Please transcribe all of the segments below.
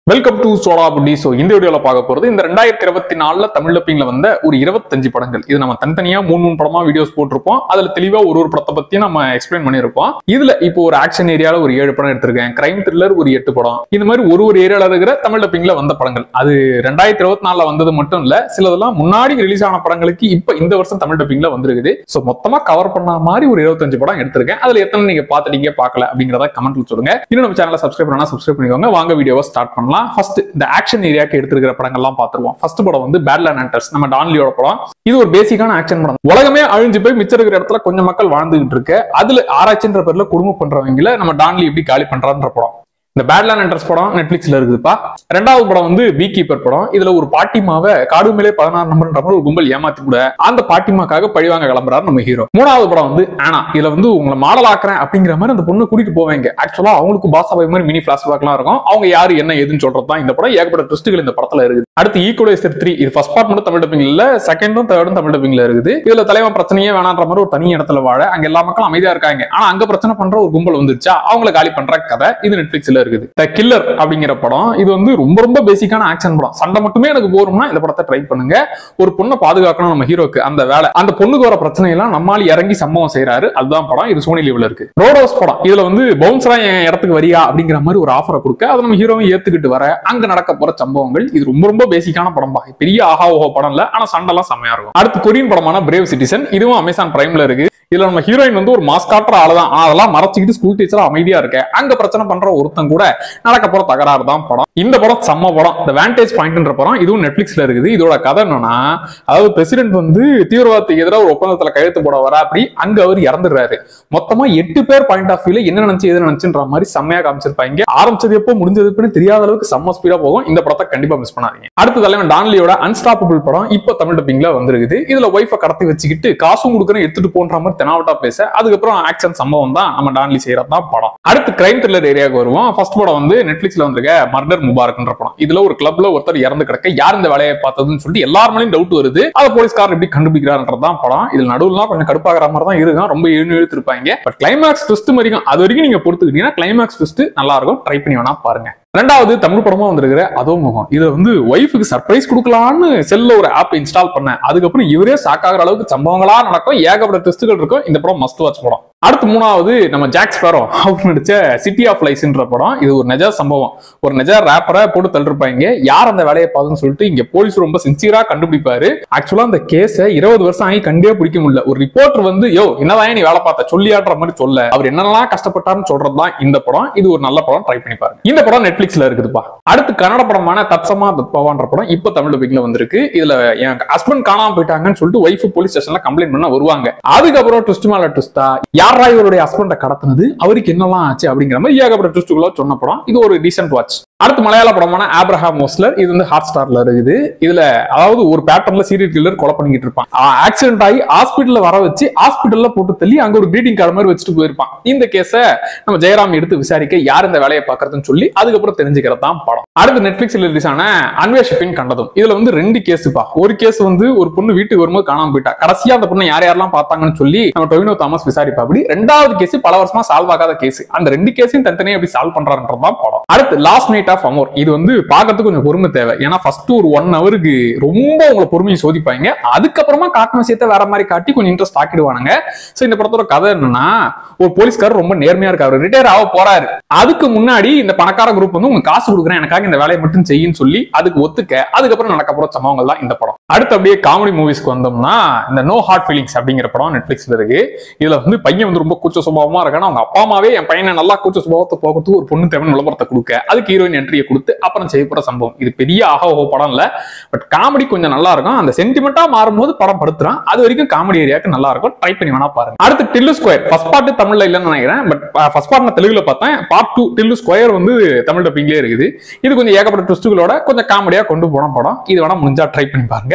welcome to soda புட்டி so இந்த வீடியோல பார்க்க போறது இந்த ரெண்டாயிரத்தி இருபத்தி நாலுல தமிழ் டப்பிங்ல வந்த ஒரு இருபத்தஞ்சு படங்கள் இது நம்ம தனித்தனியா மூணு மூணு படமா வீடியோஸ் போட்டிருப்போம் அதுல தெளிவா ஒரு ஒரு படத்தை பத்தி நம்ம எக்ஸ்பிளைன் பண்ணியிருப்போம் இதுல இப்போ ஒரு ஆக்ஷன் ஏரியால ஒரு ஏழு படம் எடுத்திருக்கேன் கிரைம் த்ரில்லர் ஒரு எட்டு படம் இந்த மாதிரி ஒரு ஒரு ஏரியால இருக்கிற தமிழ் டப்பிங்ல வந்த படங்கள் அது ரெண்டாயிரத்தி இருபத்தி நாலுல வந்தது மட்டும் இல்ல சிலதெல்லாம் முன்னாடி ரிலீஸ் ஆன படங்களுக்கு இப்ப இந்த வருஷம் தமிழ் டப்பிங்ல வந்திருக்குது ஸோ மொத்தமா கவர் பண்ண மாதிரி ஒரு இருபத்தஞ்சு படம் எடுத்திருக்கேன் அதுல எத்தனை நீங்க பார்த்துட்டீங்க பார்க்கல அப்படிங்கிறத கமெண்ட்ல சொல்லுங்க இன்னும் நம்ம சேனலை சப்ஸ்கிரைப் பண்ணா சப்ஸ்கிரைப் பண்ணிக்கோங்க வாங்க வீடியோவை ஸ்டார்ட் பண்ணலாம் ஃபர்ஸ்ட் இந்த ஆக்ஷன் ஏரியாக்கு எடுத்திருக்கிற படங்கள்லாம் பார்த்துருவோம் ஃபர்ஸ்ட் படம் வந்து பேட்லேண்ட் ஹண்டர்ஸ் நம்ம டான்லியோட படம் இது ஒரு பேசிக்கான ஆக்ஷன் படம் உலகமே அழிஞ்சு போய் மிச்சம் இருக்கிற இடத்துல கொஞ்சம் மக்கள் வாழ்ந்துகிட்டு இருக்கு அதுல ஆராய்ச்சின்ற பேர்ல குடும்பம் பண்றவங்கள நம்ம டான்லி எப்படி காலி பண்றான்ற படம் இந்த பேட்லேண்ட் ஹண்டர்ஸ் படம் நெட்ஃபிளிக்ஸ்ல இருக்குதுப்பா ரெண்டாவது படம் வந்து பீ கீப்பர் படம் இதுல ஒரு பாட்டிமாவை காடு மேலே பதினாறு நம்பர்ன்ற மாதிரி ஒரு கும்பல் ஏமாத்தி கூட அந்த பாட்டிமாக்காக பழிவாங்க கிளம்புறாரு நம்ம ஹீரோ மூணாவது படம் வந்து ஆனா இதுல வந்து உங்களை மாடல் ஆக்குறேன் அப்படிங்கிற மாதிரி அந்த பொண்ணு கூட்டிட்டு போவாங்க ஆக்சுவலா அவங்களுக்கு பாசா பாய் மாதிரி மினி பிளாஷ்பேக்லாம் இருக்கும் அவங்க யாரு என்ன ஏதுன்னு சொல்றது தான் இந்த படம் ஏகப்பட்ட ட்விஸ்ட்டுகள் இந்த படத்துல இருக்குது அடுத்து ஈக்குவலைசர் த்ரீ இது ஃபர்ஸ்ட் பார்ட் மட்டும் தமிழ் டப்பிங் இல்ல செகண்டும் தேர்டும் தமிழ் டப்பிங்ல இருக்குது இதுல தலைவன் பிரச்சனையே வேணான்ற மாதிரி ஒரு தனி இடத்துல வாழ அங்க எல்லா மக்களும் அமைதியா இருக்காங்க ஆனா அங்க பிரச்சனை பண்ற ஒரு கும்பல் வந்துருச்சா அவங்கள காலி பண்ற கதை இது நெட்ஃபிளிக்ஸ்ல இருக்குது த கில்லர் அப்படிங்கிற படம் இது வந்து ரொம்ப ரொம்ப பேசிக்கான ஆக்ஷன் படம் சண்டை மட்டுமே எனக்கு போறோம்னா இந்த படத்தை ட்ரை பண்ணுங்க ஒரு பொண்ணை பாதுகாக்கணும் நம்ம ஹீரோக்கு அந்த வேலை அந்த பொண்ணுக்கு வர பிரச்சனை எல்லாம் நம்மால் இறங்கி சம்பவம் செய்யறாரு அதுதான் படம் இது சோனி லீவ்ல இருக்கு ரோடோஸ் படம் இதுல வந்து பவுன்சரா என் இடத்துக்கு வரியா அப்படிங்கிற மாதிரி ஒரு ஆஃபரை கொடுக்க அதை நம்ம ஹீரோவும் ஏத்துக்கிட்டு வர அங்க நடக்க போற சம்பவங்கள் இது ரொம்ப ரொம்ப பேசிக்கான படம் பா பெரிய ஆஹா ஓஹோ படம் இல்ல ஆனா சண்டெல்லாம் செம்மையா இருக்கும் அடுத்து கொரியன் படமான பிரேவ் சிட்டிசன் இதுவும் அமேசான் பிரைம்ல இருக்கு இதுல நம்ம ஹீரோயின் வந்து ஒரு மாஸ் காட்டுற ஆளுதான் ஆனா அதெல்லாம் மறைச்சிக்கிட்டு ஸ்கூல் டீச்சரா அமைதியா இருக்க அங்க பிரச்சனை பண்ற ஒருத்தன் கூட நடக்க போற தகராறு தான் படம் இந்த படம் செம்ம படம் இந்த வேண்டேஜ் பாயிண்ட்ன்ற படம் இதுவும் நெட்ஃபிளிக்ஸ்ல இருக்குது இதோட கதை என்னன்னா அதாவது பிரசிடென்ட் வந்து தீவிரவாதத்துக்கு எதிராக ஒரு ஒப்பந்தத்துல கையெழுத்து போட வர அப்படி அங்க அவர் இறந்துடுறாரு மொத்தமா எட்டு பேர் பாயிண்ட் ஆஃப் வியூல என்ன நினைச்சு எது நினைச்சுன்ற மாதிரி செம்மையா காமிச்சிருப்பாங்க ஆரம்பிச்சது எப்போ முடிஞ்சது எப்படின்னு தெரியாத அளவுக்கு செம்ம ஸ்பீடா போகும் இந்த படத்தை கண்டிப்பா மிஸ் பண்ணாதீங்க அடுத்த தலைவன் டான்லியோட அன்ஸ்டாப்பபிள் படம் இப்போ தமிழ் டப்பிங்ல வந்திருக்குது இதுல ஒய்ஃபை கடத்தி வச்சுக்கிட்டு காசும் கொடுக்குறேன் எடுத்துட்டு போன்ற மாதிரி தெனாவட்டா பேச அதுக்கப்புறம் ஆக்ஷன் சம்பவம் தான் நம்ம டான்லி செய்யறது தான் படம் அடுத்து கிரைம் த்ரில்லர் ஏரியாவுக்கு வருவோம் ஃபர்ஸ்ட் படம் வந்து நெட்ஃபிளிக்ஸ்ல வந்திருக்க மர்டர் முபாரக்ன்ற படம் இதுல ஒரு கிளப்ல ஒருத்தர் இறந்து கிடக்க யார் இந்த வேலையை பார்த்ததுன்னு சொல்லிட்டு எல்லார் மேலேயும் டவுட் வருது அதை போலீஸ்காரர் எப்படி கண்டுபிடிக்கிறாருன்றது தான் படம் இதுல நடுவுலாம் கொஞ்சம் கடுப்பாகிற மாதிரி தான் இருக்கும் ரொம்ப எழுந்து இழுத்துருப்பாங்க பட் கிளைமேக்ஸ் ட்விஸ்ட் வரைக்கும் அது வரைக்கும் நீங்க பொறுத்துக்கிட்டீங்கன்னா கிளைமேக்ஸ் ட்விஸ்ட் நல்லா இருக்கும் ட்ரை பண்ணி வேணா பாருங்க ரெண்டாவது தமிழ் படமா வந்திருக்கிற அதோ முகம் இது வந்து ஒய்ஃபுக்கு சர்ப்ரைஸ் கொடுக்கலான்னு செல்ல ஒரு ஆப் இன்ஸ்டால் பண்ணேன் அதுக்கப்புறம் இவரே ஷாக் ஆகிற அளவுக்கு சம்பவங்களா நடக்கும் ஏகப்பட்ட டெஸ்ட்டுகள் இருக்கும் இந்த படம் மஸ்ட் வாட்ச் படம் அடுத்து மூணாவது நம்ம ஜாக் ஸ்பேரோ அவர் நடிச்ச சிட்டி ஆஃப் லைஸ்ன்ற படம் இது ஒரு நெஜ சம்பவம் ஒரு நெஜ ரேப்பரை போட்டு தள்ளிருப்பாங்க யார் அந்த வேலையை பார்த்துன்னு சொல்லிட்டு இங்க போலீஸ் ரொம்ப சின்சியரா கண்டுபிடிப்பாரு ஆக்சுவலா அந்த கேஸை இருபது வருஷம் ஆகி கண்டே பிடிக்க முடியல ஒரு ரிப்போர்ட்டர் வந்து யோ என்னதான் நீ வேலை பார்த்த சொல்லியாடுற மாதிரி சொல்ல அவர் என்னெல்லாம் கஷ்டப்பட்டாருன்னு சொல்றதுதான் இந்த படம் இது ஒரு நல்ல படம் ட்ரை பண்ணி பாருங்க இந்த படம் நெட்ஃபிளிக்ஸ்ல இருக்குதுப்பா அடுத்து கன்னட படமான தத்சமா தத்பவான்ற படம் இப்போ தமிழ் டப்பிங்ல வந்திருக்கு இதுல என் ஹஸ்பண்ட் காணாம போயிட்டாங்கன்னு சொல்லிட்டு ஒய்ஃப் போலீஸ் ஸ்டேஷன்ல கம்ப்ளைண்ட் பண்ண வருவாங்க அதுக்கப்புறம் ட்விஸ்ட் மேல ட்விஸ்டா யாரா இவருடைய ஹஸ்பண்ட கடத்தினது அவருக்கு என்னெல்லாம் ஆச்சு அப்படிங்கிற மாதிரி ஏகப்பட்ட ட்விஸ்ட்டுகளோ சொன்ன படம் இது ஒரு டீசென்ட் வாட்ச் அடுத்து மலையாள படமான ஆப்ரஹாம் மோஸ்லர் இது வந்து ஹாட் ஸ்டார்ல இருக்குது இதுல அதாவது ஒரு பேட்டர்ன்ல சீரியல் கில்லர் கொலை பண்ணிக்கிட்டு இருப்பான் ஆக்சிடென்ட் ஆகி ஹாஸ்பிட்டல்ல வர வச்சு ஹாஸ்பிட்டல்ல போட்டு தள்ளி அங்க ஒரு கிரீட்டிங் கார்டு மாதிரி வச்சுட்டு போயிருப்பான் இந்த கேஸ நம்ம ஜெயராம் எடுத்து விசாரிக்க யார் இந்த வேலையை பாக்குறதுன்னு சொல்லி அதுக்கப்புறம் தெரிஞ்சுக்கிறது தான் படம் அடுத்து நெட்ஃபிளிக்ஸ்ல ரிலீஸ் ஆன அன்வேஷிப்பின் கண்டதும் இதுல வந்து ரெண்டு கேஸுப்பா ஒரு கேஸ் வந்து ஒரு பொண்ணு வீட்டுக்கு வரும்போது காணாம போயிட்டா கடைசியா அந்த பொண்ணை யார் யாரெல்லாம் பார்த்தாங்கன்னு சொல்லி நம்ம டொவினோ தாமஸ் விசாரிப்பா அப்படி ரெண்டாவது கேஸ் பல வருஷமா சால்வ் ஆகாத கேஸ் அந்த ரெண்டு கேஸையும் தனித்தனியா எப்படி சால்வ் பண்றாருன்றது தான் படம் அடுத்து லாஸ்ட் நைட் ஆஃப் அமோர் இது வந்து பாக்கிறதுக்கு கொஞ்சம் பொறுமை தேவை ஏன்னா ஃபர்ஸ்ட் ஒரு ஒன் ஹவருக்கு ரொம்ப உங்களை பொறுமையை சோதிப்பாங்க அதுக்கப்புறமா காட்டின விஷயத்த வேற மாதிரி காட்டி கொஞ்சம் இன்ட்ரெஸ்ட் ஆக்கிடுவானுங்க சோ இந்த படத்தோட கதை என்னன்னா ஒரு போலீஸ்காரர் ரொம்ப நேர்மையா இருக்காரு ரிட்டையர் ஆக போறாரு அதுக்கு முன்னாடி இந்த பணக்கார குரூப் வந்து உங்களுக்கு காசு கொடுக்குறேன் எனக்காக இந்த வேலையை மட்டும் செய்யுன்னு சொல்லி அதுக்கு ஒத்துக்க அதுக்கப்புறம் நடக்க போற சம்பவங்கள் தான் இந்த படம் அடுத்து அப்படியே காமெடி மூவிஸ்க்கு வந்தோம்னா இந்த நோ ஹார்ட் ஃபீலிங்ஸ் அப்படிங்கிற படம் நெட்ஃபிளிக்ஸ்ல இருக்கு இதுல வந்து பையன் வந்து ரொம்ப கூச்ச சுபாவமா இருக்கான அவங்க அப்பா அம்மாவே என் பையனை நல்லா கூச்ச சுபாவத்தை போகிறதுக்கு ஒரு பொண்ணு தேவன் விளம்பரத்தை கொடுக்க அதுக்கு ஹீரோயின் என்ட்ரியை கொடுத்து அப்புறம் செய்யப்படுற சம்பவம் இது பெரிய ஆக ஓஹோ படம் இல்ல பட் காமெடி கொஞ்சம் நல்லா இருக்கும் அந்த சென்டிமெண்டா மாறும்போது படம் படுத்துறான் அது வரைக்கும் காமெடி ஏரியாக்கு நல்லா இருக்கும் ட்ரை பண்ணி வேணா பாருங்க அடுத்து டில்லு ஸ்கொயர் ஃபர்ஸ்ட் பார்ட் தமிழ்ல இல்லைன்னு நினைக்கிறேன் பட் ஃபர்ஸ்ட் பார்ட் நான் தெலுங்குல பார்த்தேன் பார்ட் டூ டில்லு ஸ்கொயர் வந்து தமிழ் டப்பிங்லேயே இருக்குது இது கொஞ்சம் ஏகப்பட்ட ட்விஸ்ட்டுகளோட கொஞ்சம் காமெடியா கொண்டு போன படம் இது வேணா முடிஞ்சா ட்ரை பண்ணி பாருங்க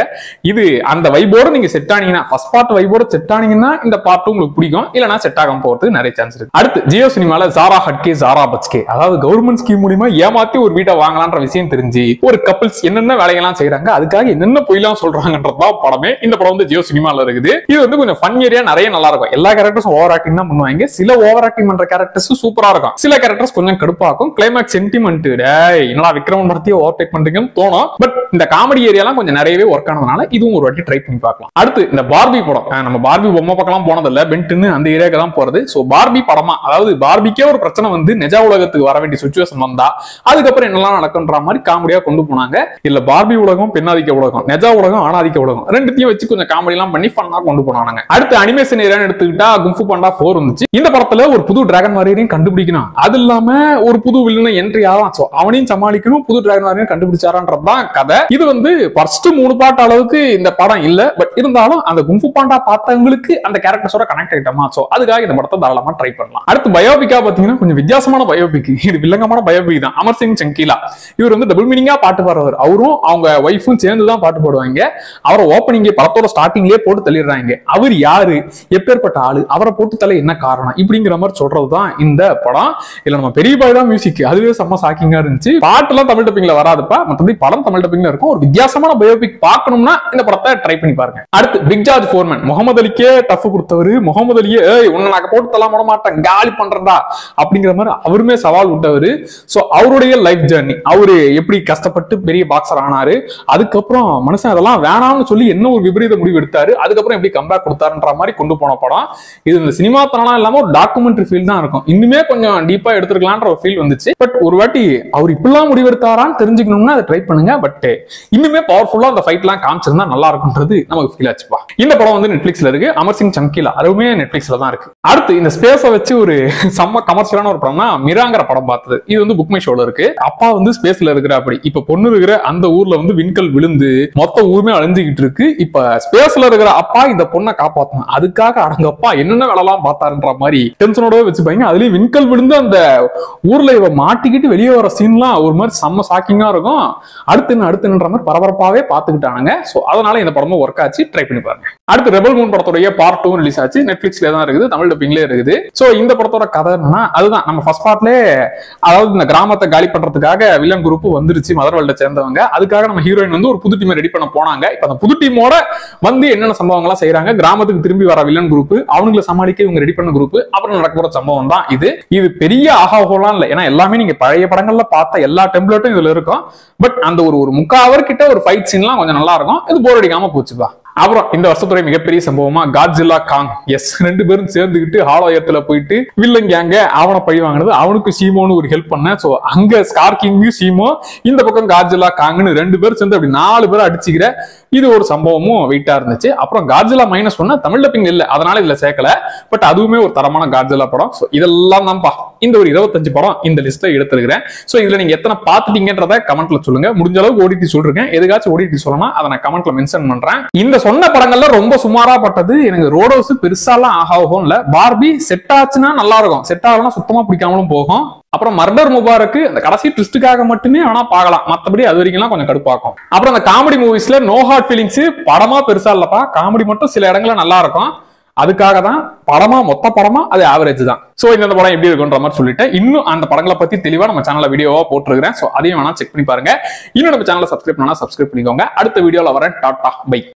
இது அந்த வைபோட நீங்க செட் ஆனீங்கன்னா ஃபர்ஸ்ட் பார்ட் வைபோட செட் ஆனீங்கன்னா இந்த பார்ட் உங்களுக்கு பிடிக்கும் இல்லனா செட் ஆகாம போறதுக்கு நிறைய சான்ஸ் இருக்கு அடுத்து ஜியோ சினிமால ஜாரா ஹட்கே ஜாரா பச்கே அதாவது கவர்மெண்ட் ஸ்கீம் மூலியமா ஏமாத்தி ஒரு வீட்டை வாங்கலான்ற விஷயம் தெரிஞ்சு ஒரு கப்பிள்ஸ் என்னென்ன வேலைகள்லாம் செய்றாங்க அதுக்காக என்னென்ன பொய்லாம் சொல்றாங்கன்றதுதான் படமே இந்த படம் வந்து ஜியோ சினிமால இருக்குது இது வந்து கொஞ்சம் ஃபன் ஏரியா நிறைய நல்லா இருக்கும் எல்லா கேரக்டர்ஸும் ஓவர் ஆக்டிங் தான் பண்ணுவாங்க சில ஓவர் ஆக்டிங் பண்ற கேரக்டர்ஸ் சூப்பரா இருக்கும் சில கேரக்டர்ஸ் கொஞ்சம் கடுப்பாக்கும் கிளைமேக்ஸ் சென்டிமெண்ட் என்னடா விக்ரமன் படத்தையே ஓவர் டேக் பண்றீங்கன்னு தோணும் பட் இந்த காமெடி ஏரியாலாம் கொஞ்சம் நிறையவே ஒர்க் ஆனதுனால இதுவும் ஒரு வாட்டி ட்ரை பண்ணி பார்க்கலாம் அடுத்து இந்த பார்பி படம் அஹ் நம்ம பார்பி பொம்மை பக்கம்லாம் போனதில்ல பென்ட்னு அந்த ஏரியாக்கு தான் போறது சோ பார்பி படமா அதாவது பார்பிக்கே ஒரு பிரச்சனை வந்து நிஜ உலகத்துக்கு வர வேண்டிய சுச்சுவேஷன் வந்தா அதுக்கப்புறம் என்னெல்லாம் நடக்குன்ற மாதிரி காமெடியா கொண்டு போனாங்க இல்ல பார்பி உலகம் பெண்ணாதிக்க உலகம் நிஜ உலகம் ஆணாதிக்க உலகம் ரெண்டுத்தையும் வச்சு கொஞ்சம் காமெடி எல்லாம் பண்ணி ஃபன்னா கொண்டு போனாங்க அடுத்து அனிமேஷன் ஏரியான்னு எடுத்துக்கிட்டா கும்ஃபு பாண்டா ஃபோர் வந்துச்சு இந்த படத்துல ஒரு புது டிராகன் வாரியரையும் கண்டுபிடிக்கணும் அது இல்லாம ஒரு புது வில்லனை என்ட்ரி ஆகலாம் சோ அவனையும் சமாளிக்கணும் புது டிராகன் வாரியரையும் கண்டுபிடிச்சாரான்றதுதான் கதை இது வந்து ஃபர்ஸ்ட் மூணு பாட்டு அளவுக்கு இந்த படம் இல்ல பட் இருந்தாலும் அந்த கும்ஃபு பாண்டா பார்த்தவங்களுக்கு அந்த கேரக்டர்ஸோட கனெக்ட் ஆயிட்டோமா சோ அதுக்காக இந்த படத்தை தாராளமா ட்ரை பண்ணலாம் அடுத்து பயோபிக்கா பாத்தீங்கன்னா கொஞ்சம் வித்தியாசமான பயோபிக் இது வில்லங்கமான பயோபிக் தான் அமர் சிங் சங்கீலா இவர் வந்து டபுள் மீனிங்கா பாட்டு பாடுறவர் அவரும் அவங்க ஒய்ஃபும் சேர்ந்து தான் பாட்டு பாடுவாங்க அவரை ஓப்பனிங்கே படத்தோட ஸ்டார்டிங்லயே போட்டு தள்ளிடுறாங்க அவர் யாரு எப்பேற்பட்ட ஆளு அவரை போட்டு தள்ள என்ன காரணம் இப்படிங்கிற மாதிரி சொல்றது தான் இந்த படம் இல்ல நம்ம பெரிய பாய் தான் மியூசிக் அதுவே செம்ம ஷாக்கிங்கா இருந்துச்சு பாட்டுலாம் தமிழ் டப்பிங்ல வராதுப்பா மற்றபடி படம் தமிழ் டப்பிங்ல இருக்கும் ஒரு வித்தியாசமான பயோபிக் பார்க்கணும்னா இந்த படத்தை ட்ரை பண்ணி பாருங்க அடுத்து பிக் ஜார்ஜ் ஃபோர்மேன் முகமது அலிக்கே டஃப் கொடுத்தவர் முகமது அலியே ஏய் உன்னை நான் போட்டு தள்ள விட மாட்டேன் காலி பண்றதா அப்படிங்கிற மாதிரி அவருமே சவால் விட்டவர் சோ அவருடைய லைஃப் ஜேர்னி அவரு எப்படி கஷ்டப்பட்டு பெரிய பாக்ஸர் ஆனாரு அதுக்கப்புறம் மனுஷன் அதெல்லாம் வேணாம்னு சொல்லி என்ன ஒரு விபரீத முடிவு எடுத்தாரு அதுக்கப்புறம் எப்படி கம்பேக் கொடுத்தாருன்ற மாதிரி கொண்டு போன படம் இது இந்த சினிமா தனலாம் இல்லாம ஒரு டாக்குமெண்ட்ரி ஃபீல் தான் இருக்கும் இன்னுமே கொஞ்சம் டீப்பா எடுத்துருக்கலான்ற ஒரு ஃபீல் வந்துச்சு பட் ஒரு வாட்டி அவர் இப்படிலாம் முடிவெடுத்தாரான்னு தெரிஞ்சுக்கணும்னா அதை ட்ரை பண்ணுங்க பட் இன்னுமே பவர்ஃபுல்லா அந்த ஃபைட்லாம் காமிச்சிருந்தா நல்லா இருக்கும்ன்றது நமக்கு ஃபீல் ஆச்சுப்பா இந்த படம் வந்து நெட்ஃபிளிக்ஸ்ல இருக்கு அமர் சிங் சம்கிலா அதுவுமே நெட்ஃபிளிக்ஸ்ல தான் இருக்கு அடுத்து இந்த ஸ்பேஸை வச்சு ஒரு செம்ம கமர்ஷியலான ஒரு படம்னா மிராங்கிற படம் பார்த்தது இது வந்து புக் மை ஷோல இருக்கு அப்பா வந்து ஸ்பேஸ்ல இருக்கிற அப்படி இப்ப பொண்ணு இருக்கிற அந்த ஊர்ல வந்து விண்கல் விழுந்து மொத்த ஊருமே அழிஞ்சுகிட்டு இருக்கு இப்ப ஸ்பேஸ்ல இருக்கிற அப்பா இந்த பொண்ணை காப்பாத்தணும் அதுக்காக அடங்கப்பா என்னென்ன வேலைலாம் பார்த்தாருன்ற மாதிரி டென்ஷனோட வச்சுப்பாங்க அதுலயும் விண்கல் விழுந்து அந்த ஊர்ல இவ மாட்டிக்கிட்டு வெளியே வர சீன்லாம் ஒரு மாதிரி செம்ம ஷாக்கிங்கா இருக்கும் அடுத்து என்ன அடுத்து என்னன்ற மாதிரி பரபரப்பாவே பாத்துக்கிட்டானுங்க சோ அதனால இந்த படமும் ஒர்க் ஆச்சு ட்ரை பண்ணி பாருங்க அடுத்து ரெபல் மூன் படத்துடைய பார்ட் டூ ரிலீஸ் ஆச்சு நெட்ஃபிளிக்ஸ்ல தான் இருக்குது தமிழ் டப்பிங்லேயே இருக்குது சோ இந்த படத்தோட கதை என்னன்னா அதுதான் நம்ம ஃபர்ஸ்ட் பார்ட்லயே அதாவது இந்த கிராமத்தை காலி பண்றதுக்காக வில்லன் குரூப் வந்துருச்சு மதர் வேல்ட சேர்ந்தவங்க அதுக்காக நம்ம ஹீரோயின் வந்து ஒரு புது டீமை ரெடி பண்ண போனாங்க இப்ப அந்த புது டீமோட வந்து என்னென்ன சம்பவங்கள்லாம் செய்றாங்க கிராமத்துக்கு திரும்பி வர வில்லன் குரூப் அவங்களை சமாளிக்க இவங்க ரெடி பண்ண குரூப் அப்புறம் நடக்க போற சம்பவம் தான் இது இது பெரிய ஆகாஹோலாம் இல்ல ஏன்னா எல்லாமே நீங்க பழைய படங்கள்ல பார்த்த எல்லா டெம்ப்ளேட்டும் இதுல இருக்கும் பட் அந்த ஒரு ஒரு முக்கா அவர் கிட்ட ஒரு ஃபைட் சீன்லாம் கொஞ்சம் நல்லா இருக்கும் இது போர் அடிக்காம போச்சுப்பா அப்புறம் இந்த வருஷத்துடைய மிகப்பெரிய சம்பவமா காட்ஜில்லா காங் எஸ் ரெண்டு பேரும் சேர்ந்துக்கிட்டு ஹாலோயத்துல போயிட்டு வில்லன் கேங்க அவனை பழி வாங்கினது அவனுக்கு சீமோன்னு ஒரு ஹெல்ப் பண்ண சோ அங்க ஸ்கார் கிங்கு சீமோ இந்த பக்கம் காட்ஜில்லா காங்னு ரெண்டு பேரும் சேர்ந்து அப்படி நாலு பேரும் அடிச்சுக்கிற இது ஒரு சம்பவமும் வெயிட்டா இருந்துச்சு அப்புறம் காட்ஜிலா மைனஸ் ஒன்னா தமிழ் டப்பிங் இல்ல அதனால இதுல சேர்க்கல பட் அதுவுமே ஒரு தரமான காட்ஜிலா படம் சோ இதெல்லாம் தான்ப்பா இந்த ஒரு இருபத்தஞ்சு படம் இந்த லிஸ்ட்ல எடுத்திருக்கிறேன் சோ இதுல நீங்க எத்தனை பார்த்துட்டீங்கன்றத கமெண்ட்ல சொல்லுங்க முடிஞ்ச அளவுக்கு ஓடிடி சொல்றேன் எதுக்காச்சும் ஓடிடி சொல்லலாம் அதை நான் கமெண்ட்ல மென்ஷன் பண்றேன் இந்த சொன்ன படங்கள்ல ரொம்ப சுமாரா பட்டது எனக்கு ரோடோஸ் பெருசாலாம் ஆகாகும் இல்ல பார்பி செட் ஆச்சுன்னா நல்லா இருக்கும் செட் ஆகலாம் சுத்தமா பிடிக்காமலும் போகும் அப்புறம் மர்டர் முபாரக்கு அந்த கடைசி ட்விஸ்டுக்காக மட்டுமே வேணா பார்க்கலாம் மத்தபடி அது வரைக்கும்லாம் கொஞ்சம் கடுப்பாக்கும் அப்புறம் அந்த காமெடி மூவிஸ்ல நோ ஹார்ட் ஃபீலிங்ஸ் படமா பெருசா இல்லப்பா காமெடி மட்டும் சில இடங்கள்ல நல்லா இருக்கும் அதுக்காக தான் படமா மொத்த படமா அது ஆவரேஜ் தான் சோ இந்த படம் எப்படி இருக்குன்ற மாதிரி சொல்லிட்டு இன்னும் அந்த படங்களை பத்தி தெளிவா நம்ம சேனல்ல வீடியோவா போட்டுருக்கிறேன் சோ அதையும் வேணா செக் பண்ணி பாருங்க இன்னும் நம்ம சேனலை சப்ஸ்கிரைப் பண்ணா சப்ஸ்கிரைப் பண்ணிக்கோங்க அடுத்த வீடியோல வரேன் டாடா பை